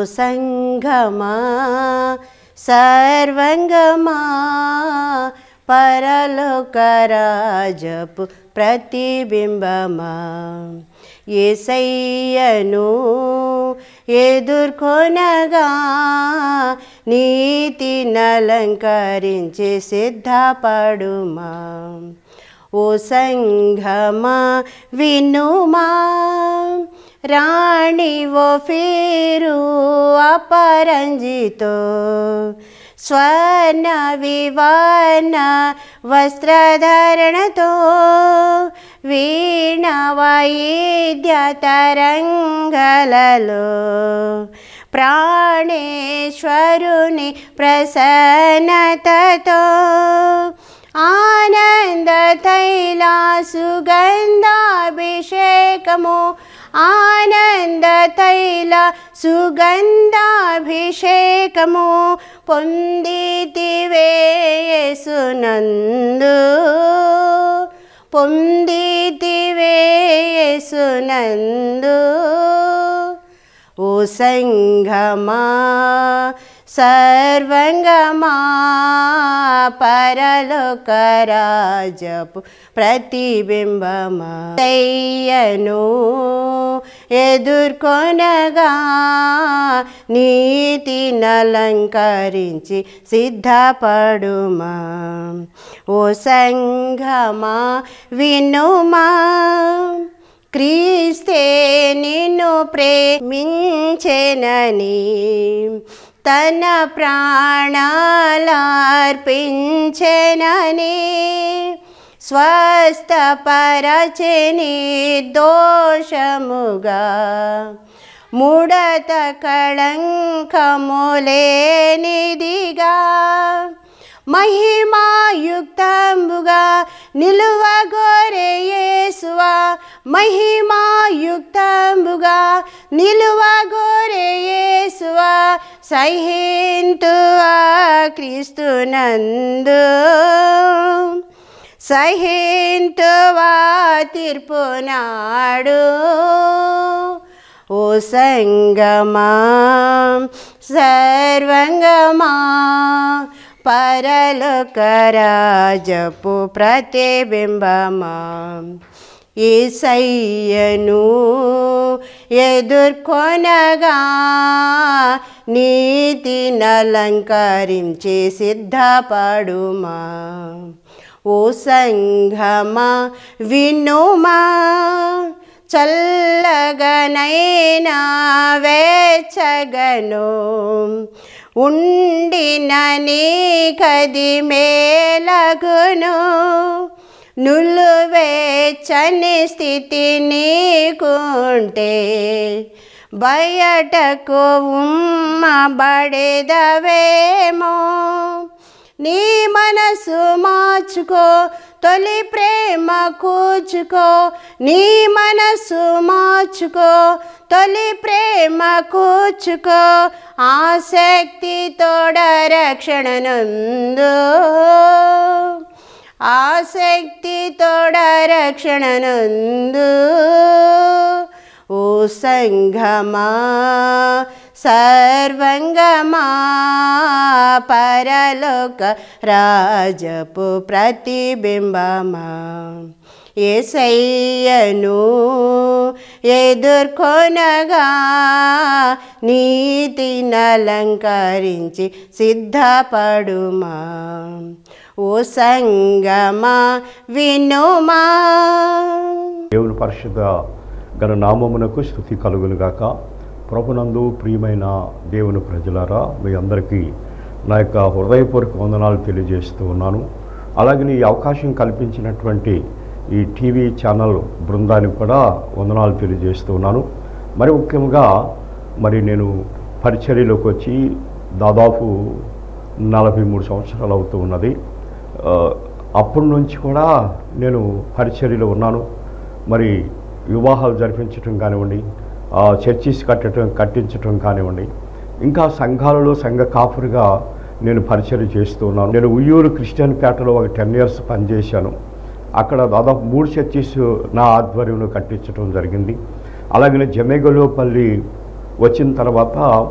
సంఘమా సర్వంగమా పరలోకరాజపు ప్రతిబింబమా ఏసయ్యను ఎదుర్కొనగా నీతి నలంకరించి సిద్ధపడుమా ఓ సంఘమా వినుమా రాణి ఓ ఫీరు అపరంజితో స్వర్ణ వివాన వస్త్రధారణతో వీణ వైద్య తరంగలలో ప్రాణేశ్వరుని ప్రసన్నతతో ఆనంద తైల సుగంధాభిషేకము ఆనంద తైల సుగంధాభిషేకము పొందితివేసునందు పొందితివేసునందు ఓ సంఘమా సర్వంగమా పరలోకరాజపు ప్రతిబింబమా దయ్యను ఎదుర్కొనగా నీతి నలంకరించి సిద్ధపడుమా ఓ సంఘమా వినుమా క్రీస్తే నిన్ను ప్రేమించెనని తన ప్రాణాలార్పించెనని స్వస్థపరచని దోషముగా ముడత కళంకములేనిదిగా మహిమాయుక్తంబుగా నిలువగోరే యేసువా మహిమాయుక్తంబుగా నిలువగోరే యేసువా సహింతువా క్రీస్తునందు సహింతువా తీర్పునాడు ఓ సంగమా సర్వంగమా పరలోకరాజపు ప్రతిబింబమా ఈసయ్యను ఎదుర్కొనగా నీతి నలంకరించి సిద్ధపడుమా ఓ సంఘమా వినుమా చల్లగనైనా వేచగను ఉండిన నీ కది మేలగును నులువేచ్చని స్థితి నీకుంటే బయటకు ఉమ్మబడేదవేమో నీ మనసు మార్చుకో తొలి ప్రేమ కూర్చుకో నీ మనసు మార్చుకో తొలి ప్రేమ కూర్చుకో ఆసక్తి తోడ రక్షణనందు ఆసక్తి తోడ రక్షణనందు ఓ సంఘమా సర్వంగమా పరలోక రాజపు ప్రతిబింబమా ఏసయ్యను ఎదుర్కొనగా నీతి నలంకరించి సిద్ధపడుమా ఓ సంగమా వినుమా దేవుని పరిశుద్ధ గల నామమునకు స్థుతి కలుగును గాక ప్రభునందు ప్రియమైన దేవుని ప్రజలారా మీ అందరికీ నా యొక్క హృదయపూర్వక వందనాలు తెలియజేస్తూ ఉన్నాను అలాగే ఈ అవకాశం కల్పించినటువంటి ఈ టీవీ ఛానల్ బృందానికి కూడా వందనాలు తెలియజేస్తూ ఉన్నాను మరి ముఖ్యంగా మరి నేను పరిచర్యలోకి వచ్చి దాదాపు నలభై మూడు సంవత్సరాలు అవుతూ ఉన్నది ఆ, అప్పటి నుంచి కూడా నేను పరిచర్యలో ఉన్నాను మరి వివాహాలు జరిపించటం కానివ్వండి ఆ, చర్చిస్ కట్టడం కట్టించటం కానివ్వండి ఇంకా సంఘాలలో సంఘ కాపురిగా నేను పరిచయం చేస్తూ ఉన్నాను నేను ఉయ్యూరు క్రిస్టియన్ పేటలో ఒక టెన్ ఇయర్స్ పనిచేశాను అక్కడ దాదాపు మూడు చర్చిస్ నా ఆధ్వర్యంలో కట్టించడం జరిగింది అలాగే జమేగలోపల్లి వచ్చిన తర్వాత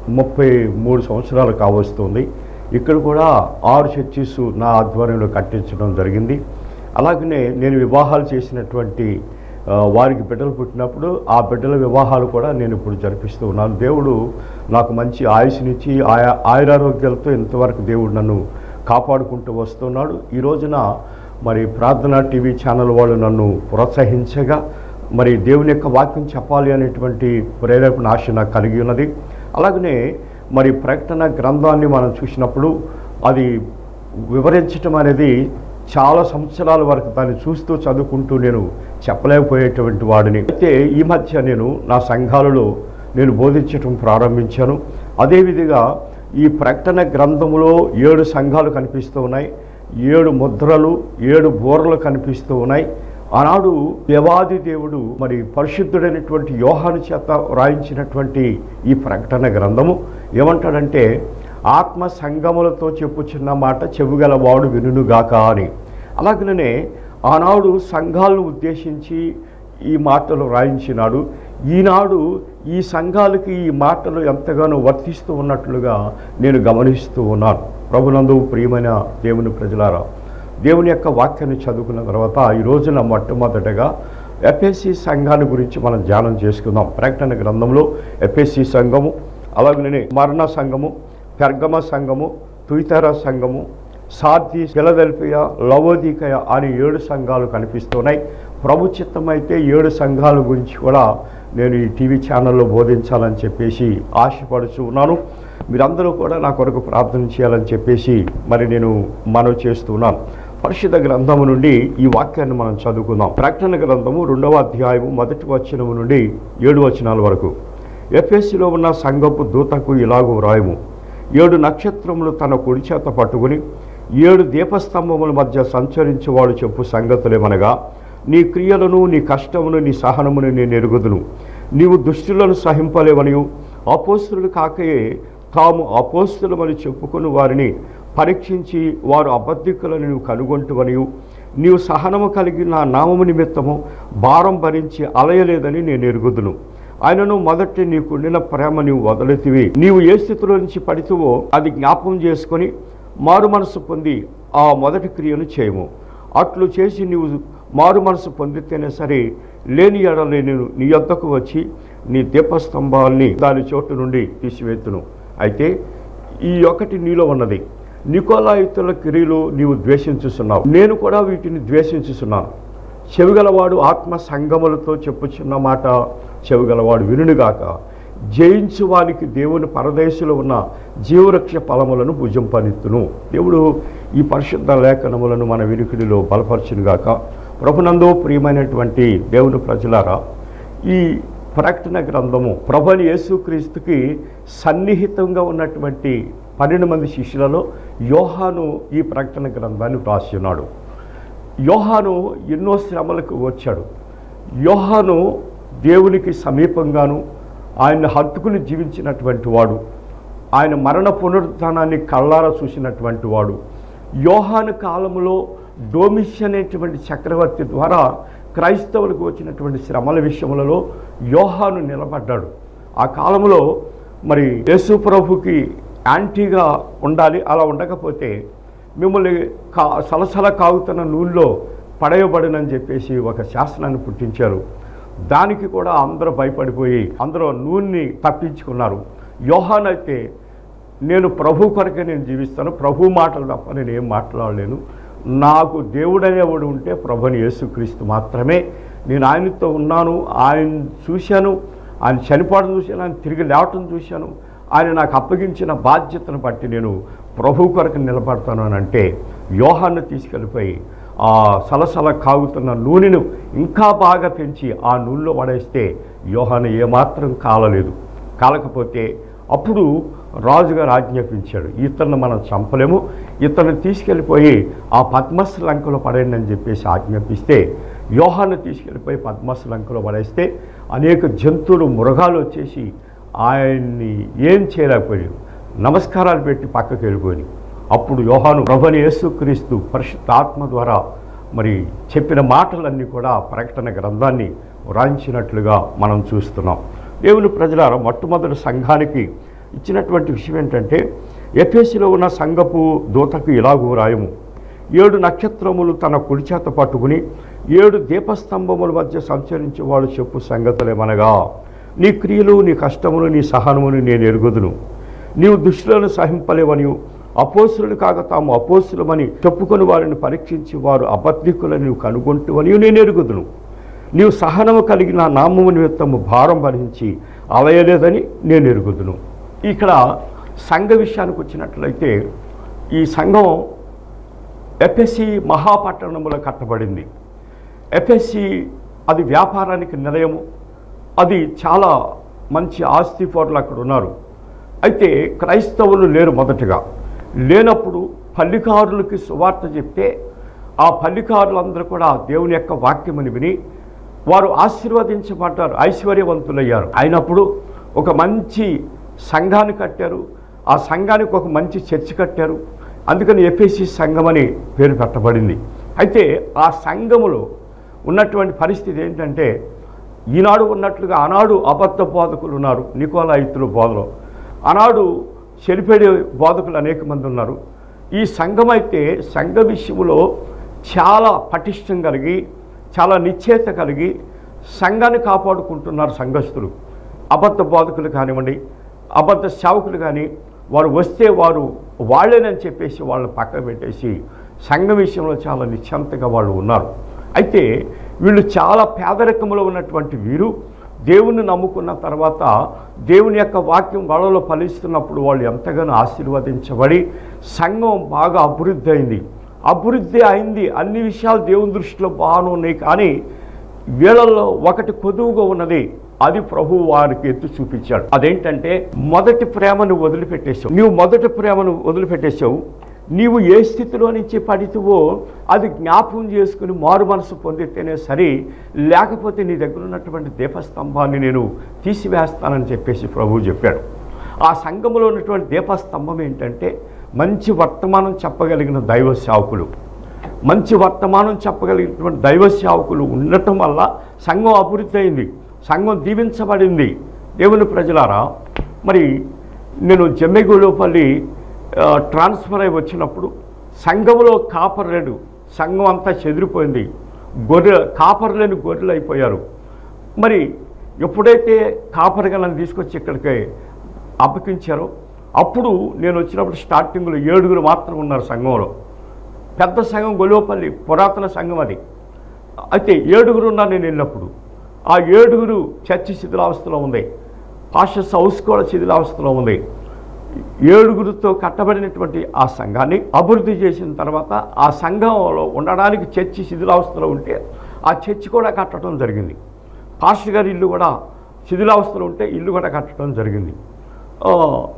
ముప్పై మూడు సంవత్సరాలు కావస్తుంది ఇక్కడ కూడా ఆరు చర్చిస్ నా ఆధ్వర్యంలో కట్టించడం జరిగింది అలాగనే నేను వివాహాలు చేసినటువంటి ఆ, వారికి బిడ్డలు పుట్టినప్పుడు ఆ బిడ్డల వివాహాలు కూడా నేను ఇప్పుడు జరిపిస్తూ ఉన్నాను దేవుడు నాకు మంచి ఆయుష్నిచ్చి ఆయా ఆయురారోగ్యాలతో ఇంతవరకు దేవుడు నన్ను కాపాడుకుంటూ వస్తున్నాడు ఈ రోజున మరి ప్రార్థన టీవీ ఛానల్ వాళ్ళు నన్ను ప్రోత్సహించగా మరి దేవుని యొక్క వాక్యం చెప్పాలి అనేటువంటి ప్రేరేపణ ఆశ నాకు కలిగి ఉన్నది అలాగనే మరి ప్రకటన గ్రంథాన్ని మనం చూసినప్పుడు అది వివరించటం అనేది చాలా సంవత్సరాల వరకు దాన్ని చూస్తూ చదువుకుంటూ నేను చెప్పలేకపోయేటువంటి వాడిని అయితే ఈ మధ్య నేను నా సంఘాలలో నేను బోధించటం ప్రారంభించాను అదేవిధంగా ఈ ప్రకటన గ్రంథములో ఏడు సంఘాలు కనిపిస్తూ ఉన్నాయి ఏడు ముద్రలు ఏడు బోర్లు కనిపిస్తూ ఉన్నాయి ఆనాడు దేవాది దేవుడు మరి పరిశుద్ధుడైనటువంటి యోహాను చేత వ్రాయించినటువంటి ఈ ప్రకటన గ్రంథము ఏమంటాడంటే ఆత్మ సంగములతో చెప్పుచున్న మాట చెవుగలవాడు వినుగాక అని అలాగనే ఆనాడు సంఘాలను ఉద్దేశించి ఈ మాటలు రాయించినాడు ఈనాడు ఈ సంఘాలకి ఈ మాటలు ఎంతగానో వర్తిస్తూ ఉన్నట్లుగా నేను గమనిస్తూ ఉన్నాను ప్రభునందు ప్రియమైన దేవుని ప్రజలారా దేవుని యొక్క వాక్యాన్ని చదువుకున్న తర్వాత ఈ రోజున మొట్టమొదటగా ఎఫ్ఎస్సి సంఘాన్ని గురించి మనం ధ్యానం చేసుకుందాం ప్రకటన గ్రంథంలో ఎఫ్ఎస్సి సంఘము అలాగనే మరణ సంఘము పెర్గమ సంఘము తుయితర సంఘము సాధ్య ఫిలదెల్ఫియా లవోదికయ అని ఏడు సంఘాలు కనిపిస్తున్నాయి ప్రభు చిత్తమైతే ఏడు సంఘాల గురించి కూడా నేను ఈ టీవీ ఛానల్లో బోధించాలని చెప్పేసి ఆశపడుచు ఉన్నాను మీరందరూ కూడా నా కొరకు ప్రార్థన చేయాలని చెప్పేసి మరి నేను మనవి చేస్తున్నాను పరిశుద్ధ గ్రంథము నుండి ఈ వాక్యాన్ని మనం చదువుకుందాం ప్రకటన గ్రంథము రెండవ అధ్యాయము మొదటి వచనము నుండి ఏడు వచనాల వరకు ఎఫ్ఎస్సిలో ఉన్న సంఘపు దూతకు ఇలాగూ వ్రాయము ఏడు నక్షత్రములు తన కుడి చేత పట్టుకుని ఏడు దీపస్తంభముల మధ్య సంచరించేవాడు చెప్పు సంగతులేమనగా నీ క్రియలను నీ కష్టమును నీ సహనమును నేను ఎరుగుదును నీవు దుష్టులను సహింపలేవనియు అపోస్తులు కాకయే తాము అపోస్తులమని చెప్పుకుని వారిని పరీక్షించి వారు అబద్ధికులను నీవు కనుగొంటువనియు నీవు సహనము కలిగి నా నామము నిమిత్తము భారం భరించి అలయలేదని నేను ఎరుగుదును ఆయనను మొదటి నీకుండిన ప్రేమ నీవు వదలితివి నీవు ఏ స్థితిలో నుంచి పడితువో అది జ్ఞాపకం చేసుకొని మారు మనసు పొంది ఆ మొదటి క్రియను చేయము అట్లు చేసి నీవు మారు మనసు పొందితేనే సరే లేని ఎడల నేను నీ యొద్దకు వచ్చి నీ దీపస్తంభాల్ని దాని చోటు నుండి తీసివేతును అయితే ఈ ఒకటి నీలో ఉన్నది నికోలాయుతుల క్రియలు నీవు ద్వేషించుతున్నావు నేను కూడా వీటిని ద్వేషించుతున్నాను చెవిగలవాడు ఆత్మ సంగములతో చెప్పుచున్న మాట చెవిగలవాడు వినుగాక జయించు వానికి దేవుని పరదేశంలో ఉన్న జీవరక్ష ఫలములను భుజం పనిత్తును దేవుడు ఈ పరిశుద్ధ లేఖనములను మన వినికిడిలో బలపరచునుగాక ప్రభునందు ప్రియమైనటువంటి దేవుని ప్రజలారా ఈ ప్రకటన గ్రంథము ప్రభుని యేసుక్రీస్తుకి సన్నిహితంగా ఉన్నటువంటి పన్నెండు మంది శిష్యులలో యోహాను ఈ ప్రకటన గ్రంథాన్ని వ్రాసి ఉన్నాడు యోహాను ఎన్నో శ్రమలకు వచ్చాడు యోహాను దేవునికి సమీపంగాను ఆయన హత్తుకుని జీవించినటువంటి వాడు ఆయన మరణ పునరుత్థానాన్ని కళ్ళారా చూసినటువంటి వాడు యోహాను కాలంలో డోమిష్ అనేటువంటి చక్రవర్తి ద్వారా క్రైస్తవులకు వచ్చినటువంటి శ్రమల విషయములలో యోహాను నిలబడ్డాడు ఆ కాలంలో మరి యేసు ప్రభుకి యాంటీగా ఉండాలి అలా ఉండకపోతే మిమ్మల్ని కా సలసల కాగుతున్న నూనెలో పడేయబడినని చెప్పేసి ఒక శాసనాన్ని పుట్టించారు దానికి కూడా అందరూ భయపడిపోయి అందరూ నూనెని తప్పించుకున్నారు యోహాన్ అయితే నేను ప్రభు కొరకే నేను జీవిస్తాను ప్రభు మాటలు తప్ప నేను ఏం మాట్లాడలేను నాకు దేవుడనేవాడు ఉంటే ప్రభుని యేసుక్రీస్తు మాత్రమే నేను ఆయనతో ఉన్నాను ఆయన చూశాను ఆయన చనిపోవడం చూశాను ఆయన తిరిగి లేవటం చూశాను ఆయన నాకు అప్పగించిన బాధ్యతను బట్టి నేను ప్రభు కొరకు నిలబడతాను అని అంటే యోహాన్ని తీసుకెళ్ళిపోయి ఆ సలసల కాగుతున్న నూనెను ఇంకా బాగా పెంచి ఆ నూనెలో పడేస్తే యోహాను ఏమాత్రం కాలలేదు కాలకపోతే అప్పుడు రాజుగారు ఆజ్ఞాపించాడు ఇతన్ని మనం చంపలేము ఇతన్ని తీసుకెళ్ళిపోయి ఆ పద్మస్ లంకలో పడేయండి అని చెప్పేసి ఆజ్ఞాపిస్తే యోహాన్ని తీసుకెళ్ళిపోయి పద్మస్ లంకలో పడేస్తే అనేక జంతువులు మృగాలు వచ్చేసి ఆయన్ని ఏం చేయలేకపోయాడు నమస్కారాలు పెట్టి పక్కకి వెళ్ళిపోయి అప్పుడు యోహాను ప్రభుని యేసుక్రీస్తు పరిశుద్ధాత్మ ద్వారా మరి చెప్పిన మాటలన్నీ కూడా ప్రకటన గ్రంథాన్ని వ్రాయించినట్లుగా మనం చూస్తున్నాం దేవుని ప్రజలారా మొట్టమొదటి సంఘానికి ఇచ్చినటువంటి విషయం ఏంటంటే ఎఫ్ఎస్సిలో ఉన్న సంఘపు దూతకు ఇలాగూ రాయము ఏడు నక్షత్రములు తన కుడి చేత పట్టుకుని ఏడు దీపస్తంభముల మధ్య సంచరించే వాళ్ళు చెప్పు సంగతులేమనగా నీ క్రియలు నీ కష్టములు నీ సహనమును నేను ఎరుగుదును నీవు దుష్టులను సహింపలేవనియు అపోసులు కాక తాము అపోసులమని చెప్పుకొని వారిని పరీక్షించి వారు అబద్ధికులని నీవు కనుగొంటువని నేను ఎరుగుదును నీవు సహనము కలిగిన నామము నిమిత్తము భారం భరించి అలయలేదని నేను ఎరుగుదును ఇక్కడ సంఘ విషయానికి వచ్చినట్లయితే ఈ సంఘం ఎఫ్ఎస్సి మహాపట్టణములో కట్టబడింది ఎఫ్ఎస్సి అది వ్యాపారానికి నిలయము అది చాలా మంచి ఆస్తి పౌరులు అక్కడ ఉన్నారు అయితే క్రైస్తవులు లేరు మొదటగా లేనప్పుడు పల్లికారులకి సువార్త చెప్తే ఆ పల్లికారులందరూ కూడా దేవుని యొక్క వాక్యముని విని వారు ఆశీర్వదించబడ్డారు ఐశ్వర్యవంతులయ్యారు అయినప్పుడు ఒక మంచి సంఘాన్ని కట్టారు ఆ సంఘానికి ఒక మంచి చర్చి కట్టారు అందుకని ఎఫ్ఎస్సి సంఘం అని పేరు పెట్టబడింది అయితే ఆ సంఘములో ఉన్నటువంటి పరిస్థితి ఏంటంటే ఈనాడు ఉన్నట్లుగా ఆనాడు అబద్ధ బోధకులు ఉన్నారు నికోలాయితులు బోధలో ఆనాడు చెరిపేడే బోధకులు అనేక మంది ఉన్నారు ఈ సంఘం అయితే సంఘ విషయంలో చాలా పటిష్టం కలిగి చాలా నిశ్చేత కలిగి సంఘాన్ని కాపాడుకుంటున్నారు సంఘస్థులు అబద్ధ బోధకులు కానివ్వండి అబద్ధ సేవకులు కానీ వారు వస్తే వారు వాళ్ళేనని చెప్పేసి వాళ్ళని పక్కన పెట్టేసి సంఘం విషయంలో చాలా నిశ్చంతగా వాళ్ళు ఉన్నారు అయితే వీళ్ళు చాలా పేదరికంలో ఉన్నటువంటి వీరు దేవుణ్ణి నమ్ముకున్న తర్వాత దేవుని యొక్క వాక్యం వాళ్ళలో ఫలిస్తున్నప్పుడు వాళ్ళు ఎంతగానో ఆశీర్వదించబడి సంఘం బాగా అభివృద్ధి అయింది అభివృద్ధి అయింది అన్ని విషయాలు దేవుని దృష్టిలో బాగానే ఉన్నాయి కానీ వీళ్ళల్లో ఒకటి కొదువుగా ఉన్నది అది ప్రభు వారికి ఎత్తు చూపించాడు అదేంటంటే మొదటి ప్రేమను వదిలిపెట్టేశావు నీవు మొదటి ప్రేమను వదిలిపెట్టేశావు నీవు ఏ స్థితిలో నుంచి పడితువో అది జ్ఞాపకం చేసుకుని మారు మనసు పొందితేనే సరి లేకపోతే నీ దగ్గర ఉన్నటువంటి దీపస్తంభాన్ని నేను తీసివేస్తానని చెప్పేసి ప్రభువు చెప్పాడు ఆ సంఘంలో ఉన్నటువంటి దీపస్తంభం ఏంటంటే మంచి వర్తమానం చెప్పగలిగిన దైవ సేవకులు మంచి వర్తమానం చెప్పగలిగినటువంటి దైవ సేవకులు ఉండటం వల్ల సంఘం అభివృద్ధి అయింది సంఘం దీవించబడింది దేవుని ప్రజలారా మరి నేను జమ్మెగూడపల్లి ఆ, ట్రాన్స్ఫర్ అయి వచ్చినప్పుడు సంఘంలో కాపర్ లేడు సంఘం అంతా చెదిరిపోయింది గొర్రె కాపర్ లేని గొర్రెలు అయిపోయారు మరి ఎప్పుడైతే కాపరిగా నన్ను తీసుకొచ్చి ఇక్కడికి అప్పగించారో అప్పుడు నేను వచ్చినప్పుడు స్టార్టింగ్లో ఏడుగురు మాత్రం ఉన్నారు సంఘంలో పెద్ద సంఘం గొలవపల్లి పురాతన సంఘం అది అయితే ఏడుగురు ఉన్నారు నేను వెళ్ళినప్పుడు ఆ ఏడుగురు చర్చి శిథిలావస్థలో ఉంది పాషస్ హౌస్ కూడా శిథిలావస్థలో ఉంది ఏడుగురితో కట్టబడినటువంటి ఆ సంఘాన్ని అభివృద్ధి చేసిన తర్వాత ఆ సంఘంలో ఉండడానికి చర్చి శిథిలావస్థలో ఉంటే ఆ చర్చి కూడా కట్టడం జరిగింది పాస్టర్ గారి ఇల్లు కూడా శిథిలావస్థలో ఉంటే ఇల్లు కూడా కట్టడం జరిగింది ఆ,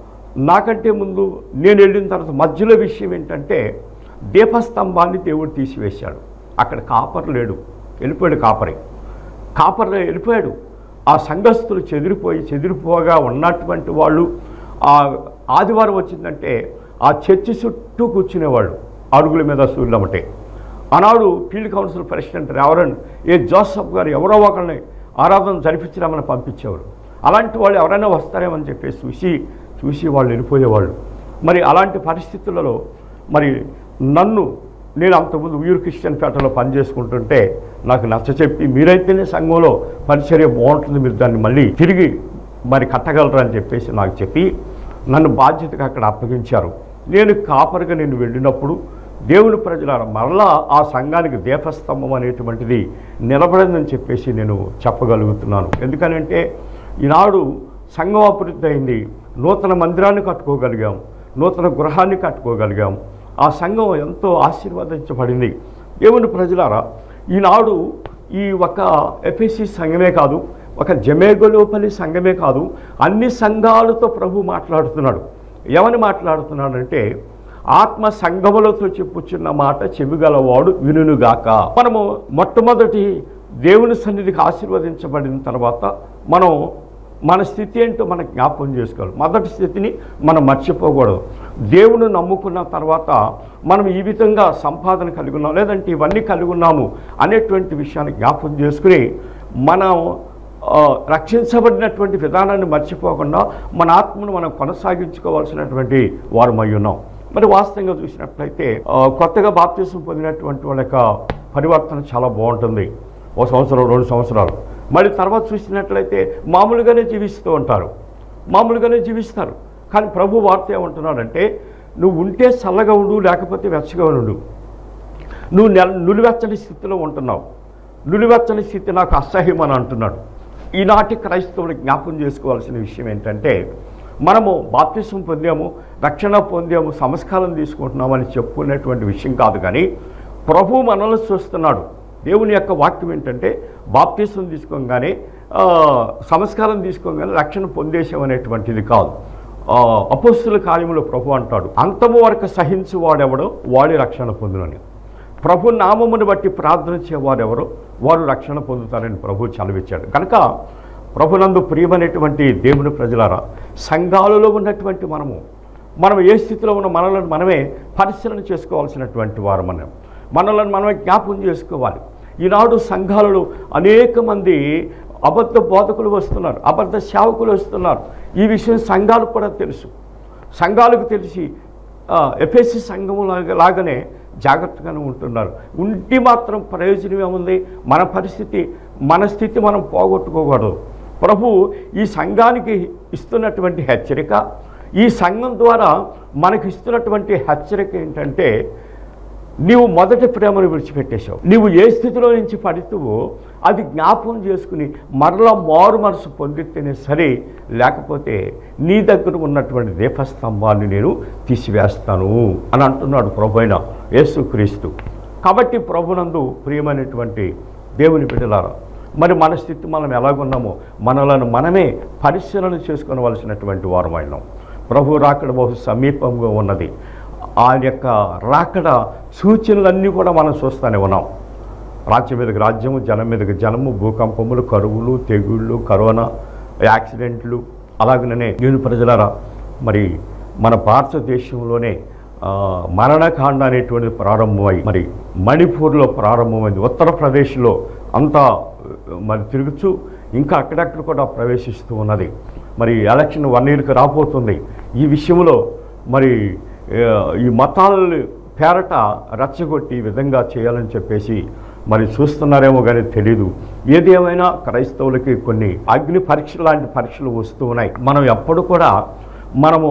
నాకంటే ముందు నేను వెళ్ళిన తర్వాత మధ్యలో విషయం ఏంటంటే దీపస్తంభాన్ని దేవుడు తీసివేశాడు అక్కడ కాపర్ లేడు వెళ్ళిపోయాడు కాపరి కాపర్లో వెళ్ళిపోయాడు ఆ సంఘస్థులు చెదిరిపోయి చెదిరిపోగా ఉన్నటువంటి వాళ్ళు ఆ ఆదివారం వచ్చిందంటే ఆ చర్చి చుట్టూ కూర్చునేవాళ్ళు అరుగుల మీద సూర్యులమటే ఆనాడు field council president reverend A Joseph garu ఎవరో ఒకరిని ఆరాధన జరిపించడామని పంపించేవారు అలాంటి వాళ్ళు ఎవరైనా వస్తారేమని చెప్పేసి చూసి చూసి వాళ్ళు వెళ్ళిపోయేవాళ్ళు మరి అలాంటి పరిస్థితులలో మరి నన్ను నేను అంతకుముందు ఉయ్యూరు క్రిస్టియన్ పేటలో పనిచేసుకుంటుంటే నాకు నచ్చ చెప్పి మీరైతేనే సంఘంలో పరిచర్య బాగుంటుంది మీరు దాన్ని మళ్ళీ తిరిగి మరి కట్టగలరు అని చెప్పేసి నాకు చెప్పి నన్ను బాధ్యతగా అక్కడ అప్పగించారు నేను కాపరిగా నేను వెళ్ళినప్పుడు దేవుని ప్రజల మరలా ఆ సంఘానికి దీపస్తంభం అనేటువంటిది నిలబడిందని చెప్పేసి నేను చెప్పగలుగుతున్నాను ఎందుకనంటే ఈనాడు సంఘం అభివృద్ధి అయింది నూతన మందిరాన్ని కట్టుకోగలిగాం నూతన గృహాన్ని కట్టుకోగలిగాం ఆ సంఘం ఎంతో ఆశీర్వదించబడింది దేవుని ప్రజలారా ఈనాడు ఈ ఒక ఎఫ్ఎస్సి సంఘమే కాదు ఒక జమేగలోపల్లి సంఘమే కాదు అన్ని సంఘాలతో ప్రభు మాట్లాడుతున్నాడు ఏమని మాట్లాడుతున్నాడంటే ఆత్మ సంఘములతో చెప్పుచున్న మాట చెవిగలవాడు వినుగాక మనము మొట్టమొదటి దేవుని సన్నిధికి ఆశీర్వదించబడిన తర్వాత మనం మన స్థితి ఏంటో మనం జ్ఞాపకం చేసుకోవాలి మొదటి స్థితిని మనం మర్చిపోకూడదు దేవుని నమ్ముకున్న తర్వాత మనం ఈ విధంగా సంపాదన కలిగి ఉన్నాం లేదంటే ఇవన్నీ కలిగి ఉన్నాము అనేటువంటి విషయాన్ని జ్ఞాపకం చేసుకుని మనం ఆ, రక్షించబడినటువంటి విధానాన్ని మర్చిపోకుండా మన ఆత్మను మనం కొనసాగించుకోవాల్సినటువంటి వారమై ఉన్నాం మరి వాస్తవంగా చూసినట్లయితే ఆ, కొత్తగా బాప్తీసం పొందినటువంటి వాళ్ళ యొక్క పరివర్తన చాలా బాగుంటుంది ఒక సంవత్సరం రెండు సంవత్సరాలు మరి తర్వాత చూసినట్లయితే మామూలుగానే జీవిస్తూ ఉంటారు మామూలుగానే జీవిస్తారు కానీ ప్రభు వార్త ఏమంటున్నాడంటే నువ్వు ఉంటే చల్లగా ఉండు లేకపోతే వెచ్చగా ఉండు నువ్వు నెల నులివెచ్చని స్థితిలో ఉంటున్నావు నులివెచ్చని స్థితి నాకు అసహ్యం అని అంటున్నాడు ఈనాటి క్రైస్తవులు జ్ఞాపం చేసుకోవాల్సిన విషయం ఏంటంటే మనము బాప్తిసం పొందాము రక్షణ పొందాము సంస్కారం తీసుకుంటున్నామని చెప్పుకునేటువంటి విషయం కాదు కానీ ప్రభు మనల్ని చూస్తున్నాడు దేవుని యొక్క వాక్యం ఏంటంటే బాప్తిసం తీసుకోగానే ఆ, సంస్కారం తీసుకోగానే రక్షణ పొందేసామనేటువంటిది కాదు ఆ, అపోస్తుల కార్యములో ప్రభు అంటాడు అంతము వరకు సహించు వాడెవడో వాడి రక్షణ పొందునని ప్రభు నామమును బట్టి ప్రార్థన చేయవారెవరో వారు రక్షణ పొందుతారని ప్రభు చలవిచ్చాడు కనుక ప్రభునందు ప్రియమైనటువంటి దేవుని ప్రజలారా సంఘాలలో ఉన్నటువంటి మనము మనం ఏ స్థితిలో ఉన్న మనలను మనమే పరిశీలన చేసుకోవాల్సినటువంటి వారు మనం మనలను మనమే జ్ఞాపకం చేసుకోవాలి ఈనాడు సంఘాలలో అనేక మంది అబద్ధ బోధకులు వస్తున్నారు అబద్ధ సేవకులు వస్తున్నారు ఈ విషయం సంఘాలకు కూడా తెలుసు సంఘాలకు తెలిసి ఎఫ్ఎస్సి సంఘం లాగా లాగానే జాగ్రత్తగానే ఉంటున్నారు ఉండి మాత్రం ప్రయోజనం ఏముంది మన పరిస్థితి మన స్థితి మనం పోగొట్టుకోకూడదు ప్రభు ఈ సంఘానికి ఇస్తున్నటువంటి హెచ్చరిక ఈ సంఘం ద్వారా మనకి ఇస్తున్నటువంటి హెచ్చరిక ఏంటంటే నీవు మొదటి ప్రేమను విడిచిపెట్టేశావు నీవు ఏ స్థితిలో నుంచి పడుతువో అది జ్ఞాపకం చేసుకుని మరలా మారు మనసు పొందితేనే సరే లేకపోతే నీ దగ్గర ఉన్నటువంటి దీపస్తంభాన్ని నేను తీసివేస్తాను అని అంటున్నాడు ప్రభు అయిన యేసుక్రీస్తు కాబట్టి ప్రభునందు ప్రియమైనటువంటి దేవుని బిడ్డలారా మరి మన స్థితి మనం ఎలాగున్నామో మనలను మనమే పరిశీలన చేసుకోవలసినటువంటి వారమైనాం ప్రభు రాకడ బహు సమీపంగా ఉన్నది ఆయన యొక్క రాకడ సూచనలన్నీ కూడా మనం చూస్తూనే ఉన్నాం రాజ్యం మీదకి రాజ్యము జనం మీదకి జనము భూకంపములు కరువులు తెగుళ్ళు కరోనా యాక్సిడెంట్లు అలాగనే నేను ప్రజలారా మరి మన భారతదేశంలోనే ఆ, మరణకాండ అనేటువంటిది ప్రారంభమై మరి మణిపూర్లో ప్రారంభమైంది ఉత్తరప్రదేశ్లో అంతా ఆ, మరి తిరుగుతూ ఇంకా అక్కడక్కడ కూడా ప్రవేశిస్తూ ఉన్నది మరి ఎలక్షన్ వన్ ఇయర్కి రాబోతుంది ఈ విషయంలో మరి ఆ, ఈ మతాల పేరట రెచ్చగొట్టి ఈ విధంగా చేయాలని చెప్పేసి మరి చూస్తున్నారేమో కానీ తెలీదు ఏది ఏమైనా క్రైస్తవులకి కొన్ని అగ్ని పరీక్ష లాంటి పరీక్షలు వస్తూ ఉన్నాయి మనం ఎప్పుడు కూడా మనము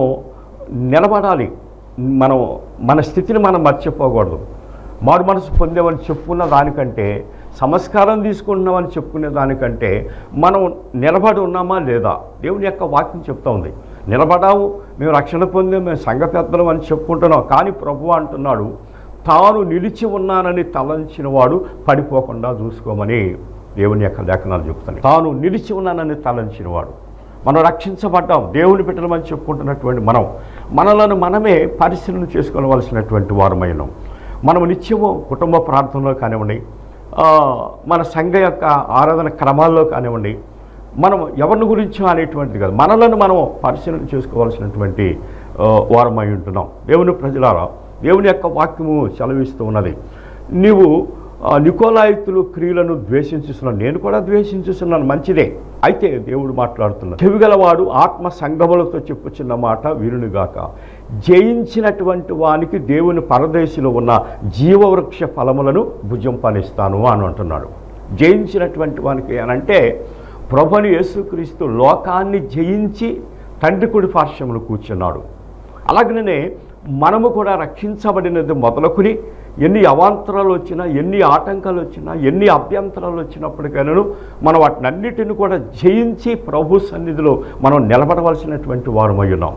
నిలబడాలి మనం మన స్థితిని మనం మర్చిపోకూడదు మారు మనసు పొందేమని చెప్పుకున్న దానికంటే సంస్కారం తీసుకుంటున్నామని చెప్పుకునే దానికంటే మనం నిలబడి ఉన్నామా లేదా దేవుని యొక్క వాక్యం చెప్తా ఉంది నిలబడాము మేము రక్షణ పొందాము మేము సంఘ పెద్దలం అని చెప్పుకుంటున్నాం కానీ ప్రభు అంటున్నాడు తాను నిలిచి ఉన్నానని తలంచిన వాడు పడిపోకుండా చూసుకోమని దేవుని యొక్క లేఖనాలు చెప్తున్నాయి తాను నిలిచి ఉన్నానని తలంచిన వాడు మనం రక్షించబడ్డాం దేవుని బిడ్డలమని చెప్పుకుంటున్నటువంటి మనం మనలను మనమే పరిశీలన చేసుకోవలసినటువంటి వారమైనాం మనం నిత్యము కుటుంబ ప్రార్థనలో కానివ్వండి ఆ, మన సంఘ యొక్క ఆరాధన క్రమాల్లో కానివ్వండి మనం ఎవరిని గురించో అనేటువంటిది కాదు మనలను మనం పరిశీలన చేసుకోవాల్సినటువంటి ఆ, వారమై ఉంటున్నాం దేవుని ప్రజలారా దేవుని యొక్క వాక్యము సెలవిస్తూ ఉన్నది నీవు ఆ, నికోలాయుక్తులు క్రియలను ద్వేషించుతున్నాను నేను కూడా ద్వేషించుతున్నాను మంచిదే అయితే దేవుడు మాట్లాడుతున్నాడు చెవిగలవాడు ఆత్మ సంగములతో చెప్పుచున్న మాట వీరునిగాక జయించినటువంటి వానికి దేవుని పరదేశిలో ఉన్న జీవవృక్ష ఫలములను భుజం పనిస్తాను అని అంటున్నాడు జయించినటువంటి వానికి అని అంటే ప్రభుని యేసుక్రీస్తు లోకాన్ని జయించి తండ్రి కుడి పార్శ్వములు కూర్చున్నాడు అలాగనే మనము కూడా రక్షించబడినది మొదలుకొని ఎన్ని అవాంతరాలు వచ్చినా ఎన్ని ఆటంకాలు వచ్చినా ఎన్ని అభ్యంతరాలు వచ్చినప్పటికైనాను మనం వాటినన్నిటిని కూడా జయించి ప్రభు సన్నిధిలో మనం నిలబడవలసినటువంటి వారమై ఉన్నాం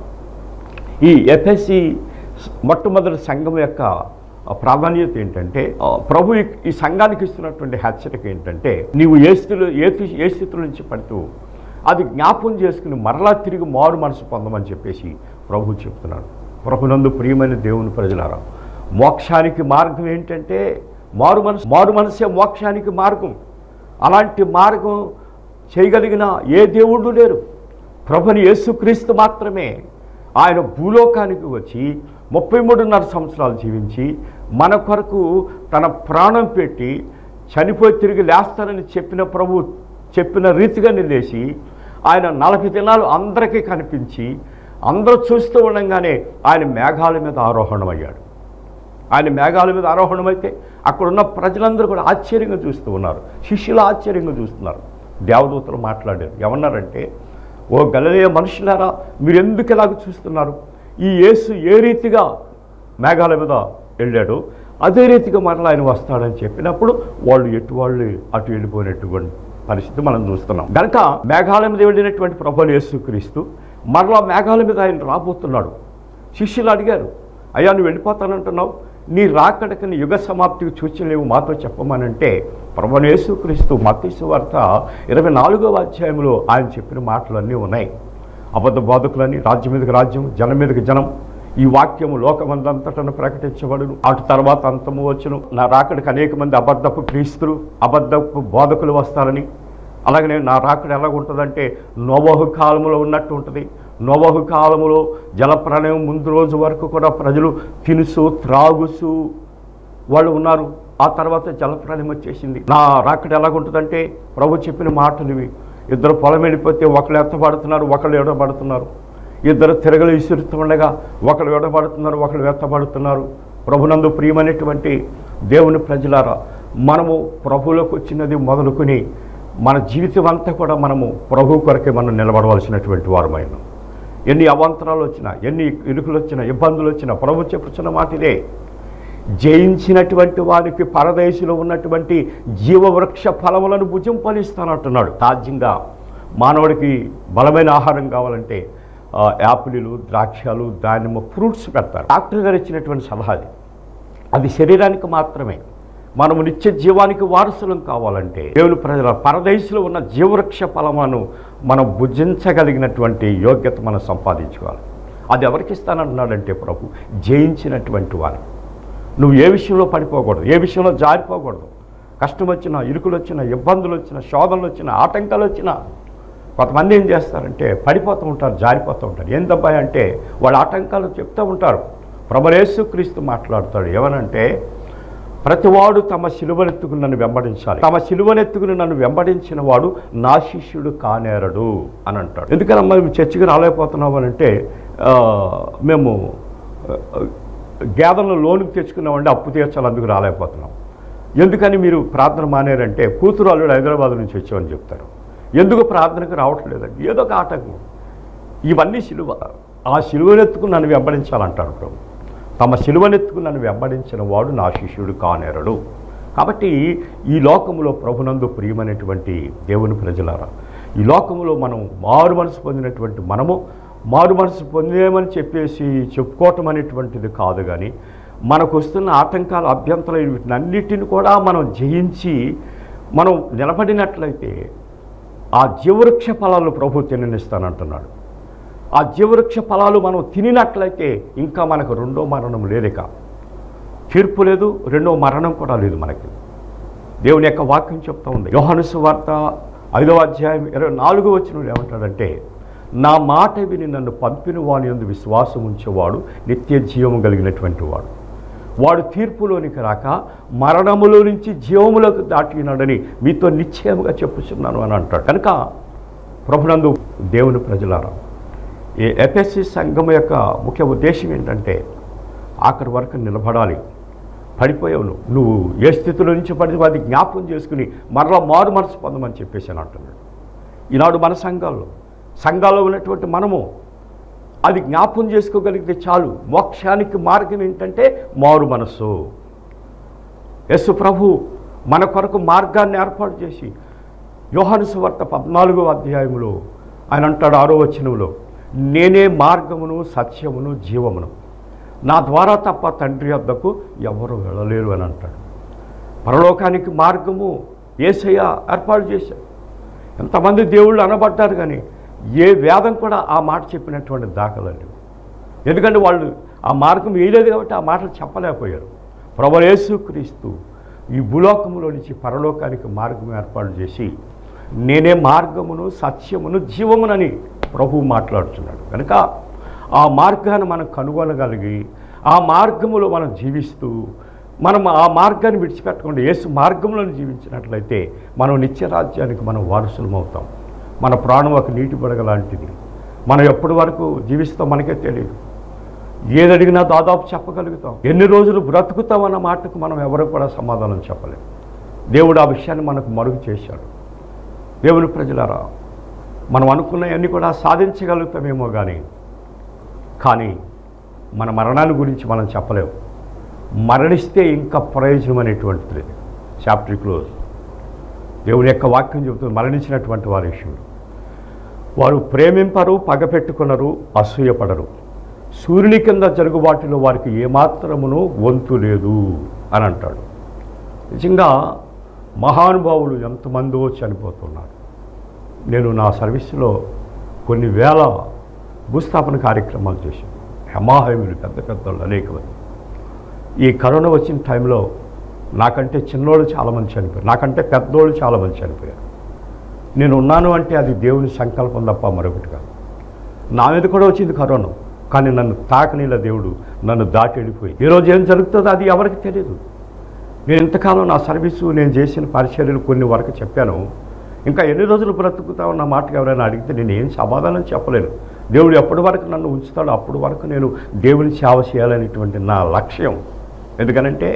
ఈ ఎఫ్ఎస్సి మొట్టమొదటి సంఘం యొక్క ప్రాధాన్యత ఏంటంటే ఆ, ప్రభు ఈ- ఈ సంఘానికి ఇస్తున్నటువంటి హెచ్చరిక ఏంటంటే నీవు ఏ స్థితిలో ఏ స్థి- ఏ స్థితిలో నుంచి పడుతూ అది జ్ఞాపం చేసుకుని మరలా తిరిగి మారు మనసు పొందమని చెప్పేసి ప్రభు చెప్తున్నాడు ప్రభునందు ప్రియమైన దేవుని ప్రజలారా మోక్షానికి మార్గం ఏంటంటే మారు మనసు మారు మనసే మోక్షానికి మార్గం అలాంటి మార్గం చేయగలిగిన ఏ దేవుడు లేరు ప్రభుని యేసుక్రీస్తు మాత్రమే ఆయన భూలోకానికి వచ్చి ముప్పై మూడున్నర సంవత్సరాలు జీవించి మన కొరకు తన ప్రాణం పెట్టి చనిపోయి తిరిగి లేస్తానని చెప్పిన ప్రభు చెప్పిన రీతిగానే లేచి ఆయన నలభై దినాలు అందరికీ కనిపించి అందరూ చూస్తూ ఉండగానే ఆయన మేఘాల మీద ఆరోహణమయ్యాడు ఆయన మేఘాల మీద ఆరోహణమైతే అక్కడున్న ప్రజలందరూ కూడా ఆశ్చర్యంగా చూస్తూ ఉన్నారు శిష్యులు ఆశ్చర్యంగా చూస్తున్నారు దేవదూతలు మాట్లాడారు ఏమన్నారంటే ఓ గలలేయ మనుషులారా మీరు ఎందుకు ఇలాగ చూస్తున్నారు ఈ యేసు ఏ రీతిగా మేఘాల మీద వెళ్ళాడు అదే రీతిగా మరలా ఆయన వస్తాడని చెప్పినప్పుడు వాళ్ళు ఎటు వాళ్ళు అటు వెళ్ళిపోయినటువంటి పరిస్థితి మనం చూస్తున్నాం కనుక మేఘాల మీద వెళ్ళినటువంటి ప్రభులు యేసుక్రీస్తు మరలా మేఘాల మీద ఆయన రాబోతున్నాడు శిష్యులు అడిగారు అయ్యా నువ్వు వెళ్ళిపోతానంటున్నావు నీ రాకడకి నీ యుగ సమాప్తికి సూచనలేవు మాతో చెప్పమనంటే ప్రభుని యేసుక్రీస్తు మత్తీసు వార్త ఇరవై నాలుగవ అధ్యాయంలో ఆయన చెప్పిన మాటలన్నీ ఉన్నాయి అబద్ధ బాధకులని రాజ్యం మీదకి రాజ్యం జనం మీదకి జనం ఈ వాక్యము లోకమందంతటను ప్రకటించబడును అటు తర్వాత అంతము వచ్చును నా రాకడికి అనేక మంది అబద్ధపు క్రీస్తులు అబద్ధపు బోధకులు వస్తారని అలాగనే నా రాకడ ఎలా ఉంటుందంటే నోవహు కాలములో ఉన్నట్టు ఉంటుంది నోవహు కాలములో జలప్రళయం ముందు రోజు వరకు కూడా ప్రజలు తినుసు త్రాగుసు వాళ్ళు ఉన్నారు ఆ తర్వాత జలప్రళయం వచ్చేసింది నా రాకడ ఎలాగుంటుందంటే ప్రభు చెప్పిన మాటలు ఇవి ఇద్దరు పొలం వెళ్ళిపోతే ఒకళ్ళు ఎత్తబడుతున్నారు ఒకళ్ళు ఎడబడుతున్నారు ఇద్దరు తిరగలు విసురుతుండగా ఒకళ్ళు ఎడబడుతున్నారు ఒకళ్ళు ఎత్తబడుతున్నారు ప్రభునందు ప్రియమైనటువంటి దేవుని ప్రజలారా మనము ప్రభువులోకి వచ్చినది మొదలుకొని మన జీవితం అంతా కూడా మనము ప్రభు కొరకే మనం నిలబడవలసినటువంటి వారమైన ఎన్ని అవాంతరాలు వచ్చినా ఎన్ని ఇరుకులు వచ్చినా ఇబ్బందులు వచ్చినా ప్రభు చెప్పుచున్న మాట ఇదే జయించినటువంటి వారికి పరదేశంలో ఉన్నటువంటి జీవవృక్ష ఫలములను భుజింపలిస్తానంటున్నాడు తాజ్యంగా మానవుడికి బలమైన ఆహారం కావాలంటే ఆ, యాపిలు ద్రాక్షలు దానిమ్మ ఫ్రూట్స్ పెడతారు డాక్టర్ గారు ఇచ్చినటువంటి సలహా అది అది శరీరానికి మాత్రమే మనము నిత్య జీవానికి వారసులం కావాలంటే దేవుని ప్రజల పరదేశంలో ఉన్న జీవవృక్ష ఫలములను మనం భుజించగలిగినటువంటి యోగ్యత మనం సంపాదించుకోవాలి అది ఎవరికి ఇస్తానంటున్నాడంటే ప్రభు జయించినటువంటి వారు నువ్వు ఏ విషయంలో పడిపోకూడదు ఏ విషయంలో జారిపోకూడదు కష్టం వచ్చినా ఇరుకులు వచ్చినా ఇబ్బందులు వచ్చినా శోధనలు వచ్చినా ఆటంకాలు వచ్చినా కొంతమంది ఏం చేస్తారంటే పడిపోతూ ఉంటారు జారిపోతూ ఉంటారు ఏం దబ్బాయి అంటే వాళ్ళ ఆటంకాలు చెప్తూ ఉంటారు ప్రభరేసు క్రీస్తు మాట్లాడతాడు ఏమనంటే ప్రతివాడు తమ సిలువనెత్తుకుని నన్ను వెంబడించాలి తమ సిలువనెత్తుకుని నన్ను వెంబడించిన వాడు నా శిష్యుడు కానేరడు అని అంటాడు ఎందుకనమ్మా మేము చర్చికి రాలేకపోతున్నాం అని అంటే ఆ, మేము ఆ, గేదెలను లోనుకి తెచ్చుకున్నామంటే అప్పు తీర్చాలి అందుకు రాలేకపోతున్నాం ఎందుకని మీరు ప్రార్థన మానేరంటే కూతురు అల్లుడు హైదరాబాద్ నుంచి వచ్చామని చెప్తారు ఎందుకు ప్రార్థనకు రావట్లేదండి ఏదో ఒక ఆటంకం ఇవన్నీ సిలువ ఆ సిలువనెత్తుకుని నన్ను వెంబడించాలంటాడు ప్రభు తమ సిలువనెత్తుకుని నన్ను వెంబడించిన వాడు నా శిష్యుడు కానేరడు కాబట్టి ఈ లోకములో ప్రభునందు ప్రియమైనటువంటి దేవుని ప్రజలారా ఈ లోకములో మనం మారు మనసు పొందినటువంటి మనము మారు మనసు పొందేమని చెప్పేసి చెప్పుకోవటం అనేటువంటిది కాదు కానీ మనకు వస్తున్న ఆటంకాలు అభ్యంతరాలు వీటినన్నిటిని కూడా మనం జయించి మనం నిలబడినట్లయితే ఆ జీవవృక్ష ఫలాలు ప్రభు తిననిస్తానంటున్నాడు ఆ జీవవృక్ష ఫలాలు మనం తినినట్లయితే ఇంకా మనకు రెండో మరణం లేదిక తీర్పు లేదు రెండో మరణం కూడా లేదు మనకి దేవుని యొక్క వాక్యం చెప్తా ఉంది యోహాను వార్త ఐదవ అధ్యాయం ఇరవై నాలుగో వచ్చిన ఏమంటాడంటే నా మాట విని నన్ను పంపిన వాని యందు విశ్వాసం ఉంచేవాడు నిత్య జీవము కలిగినటువంటి వాడు వాడు తీర్పులోనికి రాక మరణములో నుంచి జీవములకు దాటినాడని మీతో నిశ్చయముగా చెప్పుచున్నాను అని అంటాడు కనుక ప్రభునందు దేవుని ప్రజలారా ఈ ఎఫ్ఎస్సి సంఘం యొక్క ముఖ్య ఉద్దేశం ఏంటంటే ఆఖరి వరకు నిలబడాలి పడిపోయావు నువ్వు నువ్వు ఏ స్థితిలో నుంచి పడి అది జ్ఞాపకం చేసుకుని మరలా మారు మనసు పొందమని చెప్పేసి అని అంటున్నాడు ఈనాడు మన సంఘాల్లో సంఘాల్లో ఉన్నటువంటి మనము అది జ్ఞాపకం చేసుకోగలిగితే చాలు మోక్షానికి మార్గం ఏంటంటే మారు మనస్సు యస్సు ప్రభు మన కొరకు మార్గాన్ని ఏర్పాటు చేసి యోహాను సువార్త పద్నాలుగో అధ్యాయంలో ఆయన అంటాడు ఆరో వచనంలో నేనే మార్గమును సత్యమును జీవమును నా ద్వారా తప్ప తండ్రి వద్దకు ఎవరు వెళ్ళలేరు అని అంటాడు పరలోకానికి మార్గము ఏసయ్య ఏర్పాటు చేశాడు ఎంతమంది దేవుళ్ళు అనబడ్డారు కానీ ఏ వేదం కూడా ఆ మాట చెప్పినటువంటి దాఖలండి ఎందుకంటే వాళ్ళు ఆ మార్గం వేయలేదు కాబట్టి ఆ మాటలు చెప్పలేకపోయారు ప్రభలేసుక్రీస్తు ఈ భూలోకములో నుంచి పరలోకానికి మార్గం ఏర్పాటు చేసి నేనే మార్గమును సత్యమును జీవమునని ప్రభువు మాట్లాడుతున్నాడు కనుక ఆ మార్గాన్ని మనం కనుగొనగలిగి ఆ మార్గములో మనం జీవిస్తూ మనం ఆ మార్గాన్ని విడిచిపెట్టకుండా యేసు మార్గంలో జీవించినట్లయితే మనం నిత్య రాజ్యానికి మనం వారసులం అవుతాం మన ప్రాణం ఒక నీటి బుడగ లాంటిది మనం ఎప్పటి వరకు జీవిస్తాం మనకే తెలియదు ఏది అడిగినా దాదాపు చెప్పగలుగుతాం ఎన్ని రోజులు బ్రతుకుతామన్న మాటకు మనం ఎవరు కూడా సమాధానం చెప్పలేం దేవుడు ఆ విషయాన్ని మనకు మరుగు చేశాడు దేవుని ప్రజలారా మనం అనుకున్నవన్నీ కూడా సాధించగలుగుతామేమో కానీ కానీ మన మరణాన్ని గురించి మనం చెప్పలేము మరణిస్తే ఇంకా ప్రయోజనం అనేటువంటిది లేదు చాప్టర్ క్లోజ్ దేవుని యొక్క వాక్యం చెబుతుంది మరణించినటువంటి వారి విషయంలో వారు ప్రేమింపరు పగపెట్టుకునరు అసూయపడరు సూర్యుని కింద జరుగుబాటులో వారికి ఏమాత్రమును వంతు లేదు అని అంటాడు నిజంగా మహానుభావులు ఎంతమందో చనిపోతున్నారు నేను నా సర్వీస్లో కొన్ని వేల భూస్థాపన కార్యక్రమాలు చేశాను హెమాహైములు పెద్ద పెద్ద వాళ్ళు అనేక మంది ఈ కరోనా వచ్చిన టైంలో నాకంటే చిన్నోళ్ళు చాలామంది చనిపోయారు నాకంటే పెద్దోళ్ళు చాలామంది చనిపోయారు నేను ఉన్నాను అంటే అది దేవుని సంకల్పం తప్ప మరొకటి కాదు నా మీద కూడా వచ్చింది కరోనా కానీ నన్ను తాకనీల దేవుడు నన్ను దాటి వెళ్ళిపోయి ఈరోజు ఏం జరుగుతుందో అది ఎవరికి తెలియదు నేను ఇంతకాలం నా సర్వీసు నేను చేసిన పరిచర్యలు కొన్ని వరకు చెప్పాను ఇంకా ఎన్ని రోజులు బ్రతుకుతావు నా మాటకు ఎవరైనా అడిగితే నేను ఏం సమాధానం చెప్పలేను దేవుడు ఎప్పటి వరకు నన్ను ఉంచుతాడో అప్పటి వరకు నేను దేవుని సేవ చేయాలనేటువంటి నా లక్ష్యం ఎందుకనంటే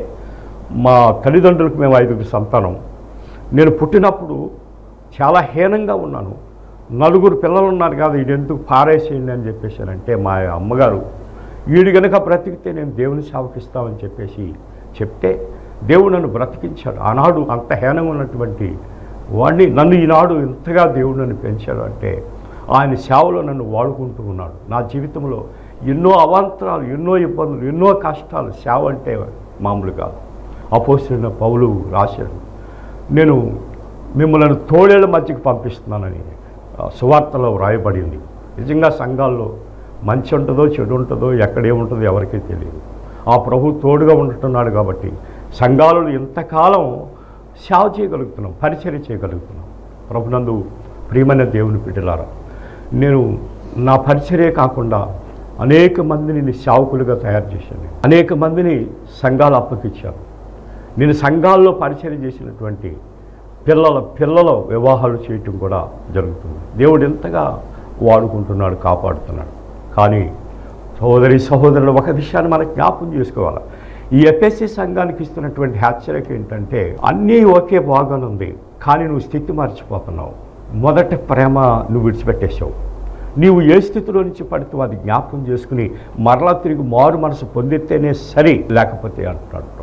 మా తల్లిదండ్రులకు మేము ఐదుగురు సంతానం నేను పుట్టినప్పుడు చాలా హీనంగా ఉన్నాను నలుగురు పిల్లలు ఉన్నారు కాదు ఇది ఎందుకు పారేసేయండి అని చెప్పేసానంటే మా అమ్మగారు వీడు గనక బ్రతికితే నేను దేవుని సేవకిస్తామని చెప్పేసి చెప్తే దేవుడు నన్ను బ్రతికించాడు ఆనాడు అంత హీనంగా ఉన్నటువంటి వాడిని నన్ను ఈనాడు ఇంతగా దేవుడు నన్ను పెంచాడు అంటే ఆయన సేవలో నన్ను వాడుకుంటూ ఉన్నాడు నా జీవితంలో ఎన్నో అవాంతరాలు ఎన్నో ఇబ్బందులు ఎన్నో కష్టాలు సేవ అంటే మామూలు కాదు అపోసిన పౌలు రాశాడు నేను మిమ్మల్ని తోడేళ్ల మధ్యకి పంపిస్తున్నానని ఆ, సువార్తలో వ్రాయబడింది నిజంగా సంఘాల్లో మంచి ఉంటుందో చెడు ఉంటుందో ఎక్కడ ఏముంటుందో ఎవరికీ తెలియదు ఆ ప్రభు తోడుగా ఉంటున్నాడు కాబట్టి సంఘాలలో ఇంతకాలం సేవ చేయగలుగుతున్నాం పరిచర్య చేయగలుగుతున్నాం ప్రభునందు ప్రియమైన దేవుని బిడ్డలారా నేను నా పరిచర్య కాకుండా అనేక మందిని నేను సేవకులుగా తయారు చేశాను అనేక మందిని సంఘాలు అప్పగించాను నేను సంఘాల్లో పరిచయం చేసినటువంటి పిల్లల పిల్లల వివాహాలు చేయటం కూడా జరుగుతుంది దేవుడు ఎంతగా వాడుకుంటున్నాడు కాపాడుతున్నాడు కానీ సహోదరి సహోదరులు ఒక విషయాన్ని మనం జ్ఞాపం చేసుకోవాలి ఈ ఎఫ్ఎస్సి సంఘానికి ఇస్తున్నటువంటి హెచ్చరిక ఏంటంటే అన్నీ ఒకే బాగానే ఉంది కానీ నువ్వు స్థితి మర్చిపోతున్నావు మొదట ప్రేమ నువ్వు విడిచిపెట్టేశావు నీవు ఏ స్థితిలో నుంచి పడితే అది జ్ఞాపకం చేసుకుని మరలా తిరిగి మారు మనసు పొందితేనే సరి లేకపోతే అంటున్నాడు ప్రభు.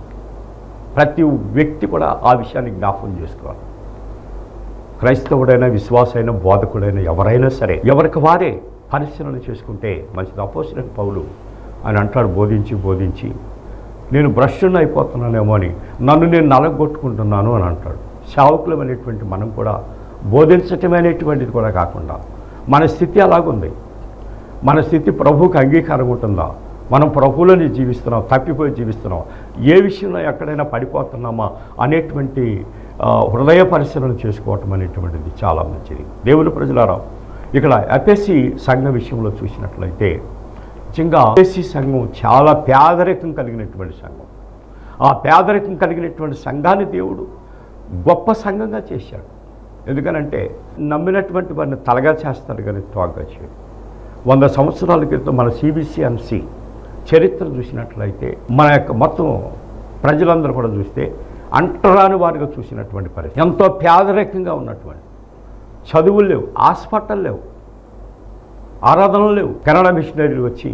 ప్రతి వ్యక్తి కూడా ఆ విషయాన్ని జ్ఞాపకం చేసుకోవాలి క్రైస్తవుడైనా విశ్వాసైన బోధకుడైన ఎవరైనా సరే ఎవరికి వారే పరిశీలన చేసుకుంటే మంచిది అపోసిన పౌలు అని అంటాడు బోధించి బోధించి నేను భ్రష్టుని అయిపోతున్నానేమో అని నన్ను నేను నలగొట్టుకుంటున్నాను అని అంటాడు సేవకులం అనేటువంటి మనం కూడా బోధించటం అనేటువంటిది కూడా కాకుండా మన స్థితి అలాగుంది మన స్థితి ప్రభువుకి అంగీకారం ఉంటుందా మనం ప్రభువులోని జీవిస్తున్నాం తప్పిపోయి జీవిస్తున్నాం ఏ విషయంలో ఎక్కడైనా పడిపోతున్నామా అనేటువంటి ఆ, హృదయ పరిశీలన చేసుకోవటం అనేటువంటిది చాలా మంచిది దేవుని ప్రజలారా ఇక్కడ ఎపిఎస్సి సంఘ విషయంలో చూసినట్లయితే నిజంగా ఎపిఎస్సి సంఘం చాలా పేదరికం కలిగినటువంటి సంఘం ఆ పేదరికం కలిగినటువంటి సంఘాన్ని దేవుడు గొప్ప సంఘంగా చేశాడు ఎందుకనంటే నమ్మినటువంటి వారిని తలగా చేస్తాడు కానీ తోగ్గా చేయడు వంద సంవత్సరాల క్రితం మన సిబిసిఎన్సి చరిత్ర చూసినట్లయితే మన యొక్క మొత్తం ప్రజలందరూ కూడా చూస్తే అంటరాని వారిగా చూసినటువంటి పరిస్థితి ఎంతో పేదరికంగా ఉన్నటువంటి చదువులు లేవు హాస్పిటల్ లేవు ఆరాధనలు లేవు కెనడా మిషనరీలు వచ్చి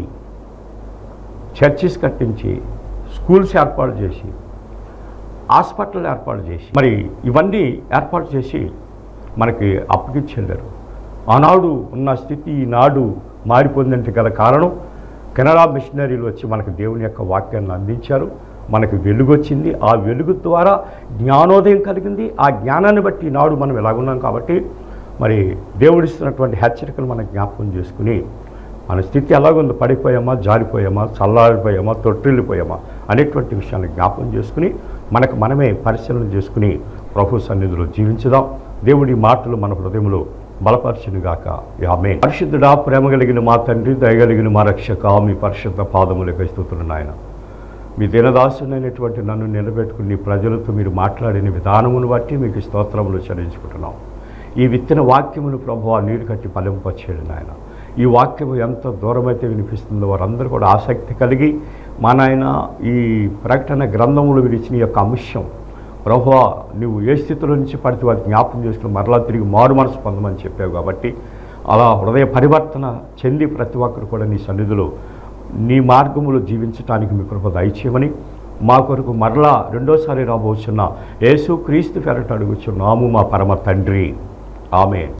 చర్చిస్ కట్టించి స్కూల్స్ ఏర్పాటు చేసి హాస్పిటల్ ఏర్పాటు చేసి మరి ఇవన్నీ ఏర్పాటు చేసి మనకి అప్పగించెళ్ళారు ఆనాడు ఉన్న స్థితి ఈనాడు మారిపోయిందంటే గల కారణం కెనడా మిషనరీలు వచ్చి మనకు దేవుని యొక్క వాక్యాన్ని అందించారు మనకు వెలుగు వచ్చింది ఆ వెలుగు ద్వారా జ్ఞానోదయం కలిగింది ఆ జ్ఞానాన్ని బట్టి ఈనాడు మనం ఎలాగున్నాం కాబట్టి మరి దేవుడిస్తున్నటువంటి హెచ్చరికలు మనం జ్ఞాపకం చేసుకుని మన స్థితి ఎలాగుంది పడిపోయామా జారిపోయామా చల్లారిపోయామా తొట్టిల్లిపోయామా అనేటువంటి విషయాన్ని జ్ఞాపకం చేసుకుని మనకు మనమే పరిశీలన చేసుకుని ప్రభు సన్నిధిలో జీవించుదాం దేవుడి మాటలు మన హృదయంలో బలపరచునుగాక ఆమె పరిశుద్ధుడా ప్రేమ కలిగిన మా తండ్రి దయగలిగిన మా రక్షక మీ పరిశుద్ధ పాదములకు స్థుతులు నాయన మీ దినదాసునైనటువంటి నన్ను నిలబెట్టుకుని నీ ప్రజలతో మీరు మాట్లాడిన విధానమును బట్టి మీకు స్తోత్రములు చెల్లించుకుంటున్నాం ఈ విత్తన వాక్యమును ప్రభు నీరు కట్టి ఫలింపచేయడు నాయన ఈ వాక్యము ఎంత దూరమైతే వినిపిస్తుందో వారందరూ కూడా ఆసక్తి కలిగి మా నాయన ఈ ప్రకటన గ్రంథములు విడిచిన ఈ యొక్క అంశం ప్రభు నువ్వు ఏ స్థితిలో నుంచి పడితే వారికి జ్ఞాపకం చేసుకుని మరలా తిరిగి మారు మనసు పొందమని చెప్పావు కాబట్టి అలా హృదయ పరివర్తన చెంది ప్రతి ఒక్కరు కూడా నీ సన్నిధిలో నీ మార్గములో జీవించడానికి మీ కృప దయచేయమని మా కొరకు మరలా రెండోసారి రాబోచున్న యేసు క్రీస్తు పెరట అడుగుచున్నాము మా పరమ తండ్రి ఆమె